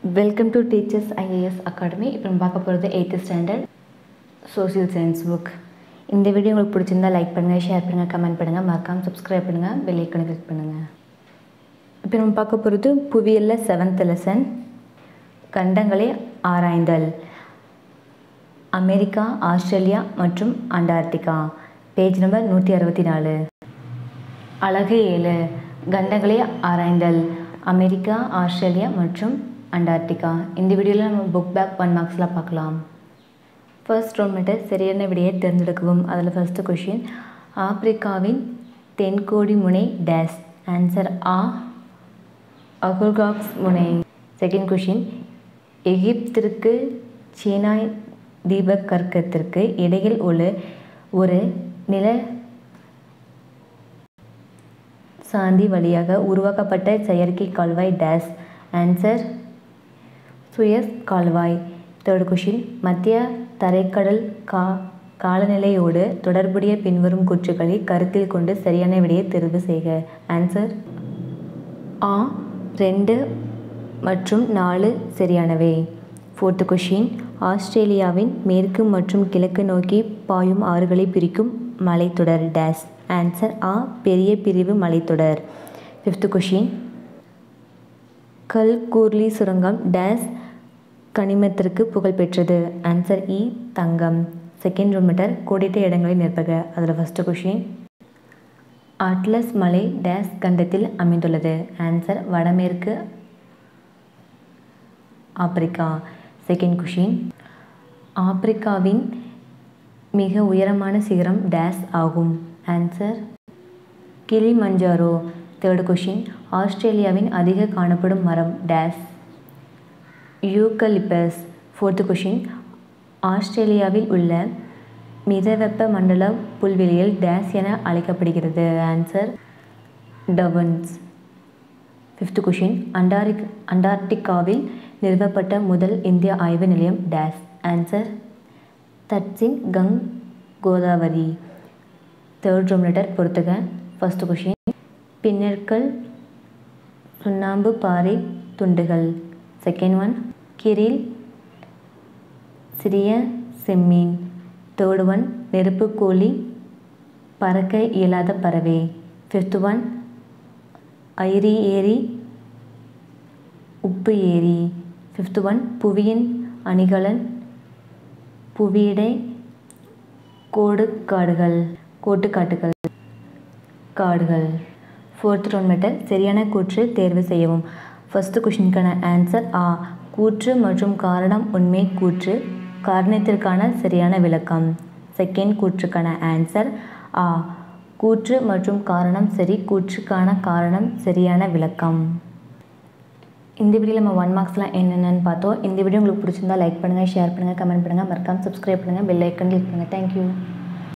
welcome to teachers IAS academy இப்போ நம்ம பார்க்க போகிறது eighth standard social science book இந்த வீடியோ உங்களுக்கு பிடிச்சிருந்தா லைக் பண்ணுங்கள் ஷேர் பண்ணுங்கள் கமெண்ட் பண்ணுங்கள் மறக்காமல் சப்ஸ்கிரைப் பண்ணுங்கள் பெல் ஐக்கனை கிளிக் பண்ணுங்கள் இப்போ நம்ம பார்க்க போகிறது புவியியலில் செவன்த் லெசன் கண்டங்களை ஆராய்ந்தல் அமெரிக்கா ஆஸ்திரேலியா மற்றும் அண்டார்டிகா பேஜ் நம்பர் நூற்றி அறுபத்தி நாலு அழகு ஏழு கண்டங்களை ஆராய்ந்தல் அமெரிக்கா ஆஸ்திரேலியா மற்றும் அண்டார்டிகா இந்த வீடியோவில் நம்ம புக் பேக் ஒன் மார்க்ஸில் பார்க்கலாம் ஃபர்ஸ்ட் ரோல் மீட்டர் சரியான விடையை தேர்ந்தெடுக்கவும் அதில் ஃபஸ்ட்டு கொஷின் ஆப்பிரிக்காவின் தென்கோடி முனை டேஸ் ஆன்சர் ஆ அகுல்காக்ஸ் முனை செகண்ட் கொஷின் எகிப்திற்கு சீனா தீபகற்பத்திற்கு இடையில் உள்ள ஒரு நில சாந்தி வழியாக உருவாக்கப்பட்ட செயற்கை கால்வாய் டேஸ் ஆன்சர் சுயஸ் கால்வாய் தேர்ட் கொஷின் மத்திய தரைக்கடல் கா காலநிலையோடு தொடர்புடைய பின்வரும் கூற்றுகளை கருத்தில் கொண்டு சரியான விடையை தெரிவு செய்க ஆன்சர் ஆ ரெண்டு மற்றும் நாலு சரியானவை ஃபோர்த்து கொஷின் ஆஸ்திரேலியாவின் மேற்கு மற்றும் கிழக்கு நோக்கி பாயும் ஆறுகளை பிரிக்கும் மலைத்தொடர் டேஸ் ஆன்சர் ஆ பெரிய பிரிவு மலைத்தொடர் ஃபிஃப்த்து கொஷின் கல்கூர்லி சுரங்கம் டேஸ் கனிமத்திற்கு புகழ்பெற்றது ஆன்சர் இ தங்கம் செகண்ட் மீட்டர் கோடிட்ட இடங்களை நிற்பக அதில் ஃபஸ்ட்டு கொஷின் அட்லஸ் மலை டேஸ் கண்டத்தில் அமைந்துள்ளது ஆன்சர் வடமேற்கு ஆப்பிரிக்கா செகண்ட் கொஷின் ஆப்பிரிக்காவின் மிக உயரமான சிகரம் டேஸ் ஆகும் ஆன்சர் கிளிமஞ்சாரோ தேர்ட் கொஷின் ஆஸ்திரேலியாவின் அதிக காணப்படும் மரம் டேஸ் யூக்கலிப்பஸ் ஃபோர்த்து கொஷின் ஆஸ்திரேலியாவில் உள்ள மிதவெப்ப மண்டல புல்வெளியில் டேஸ் என அழைக்கப்படுகிறது answer Downs fifth question Antarctic அண்டார்டிகாவில் நிறுவப்பட்ட முதல் இந்திய ஆய்வு நிலையம் dash answer Dakshin Gangotri third ரூம் லெட்டர் பொறுத்துக ஃபஸ்ட் கொஷின் பின்னற்கள் சுண்ணாம்பு பாறை துண்டுகள் செகண்ட் ஒன் கிரில் சிறிய செம்மீன் தேர்ட் ஒன் நெருப்பு கோழி பறக்க இயலாத பறவை ஃபிஃப்த் ஒன் ஐரி ஏரி உப்பு ஏரி ஃபிஃப்த் ஒன் புவியின் அணிகலன் புவியிடை கோடு காடுகள் கோட்டுக்காட்டுகள் காடுகள் ஃபோர்த் ரோல் மெட்டர் சரியான கூற்று தேர்வு செய்யவும் ஃபஸ்ட்டு கொஷினுக்கான ஆன்சர் ஆ கூற்று மற்றும் காரணம் உண்மை கூற்று காரணத்திற்கான சரியான விளக்கம் செகண்ட் கூற்றுக்கான ஆன்சர் ஆ கூற்று மற்றும் காரணம் சரி கூற்றுக்கான காரணம் சரியான விளக்கம் இந்த வீடியோவில் நம்ம ஒன் மார்க்ஸ்லாம் என்னென்னு பார்த்தோம் இந்த வீடியோ உங்களுக்கு பிடிச்சிருந்தா லைக் பண்ணுங்கள் ஷேர் பண்ணுங்கள் கமெண்ட் பண்ணுங்கள் மறக்காமல் சப்ஸ்கிரைப் பண்ணுங்கள் பெல் ஐக்கன் கிளிக் பண்ணுங்கள் தேங்க்யூ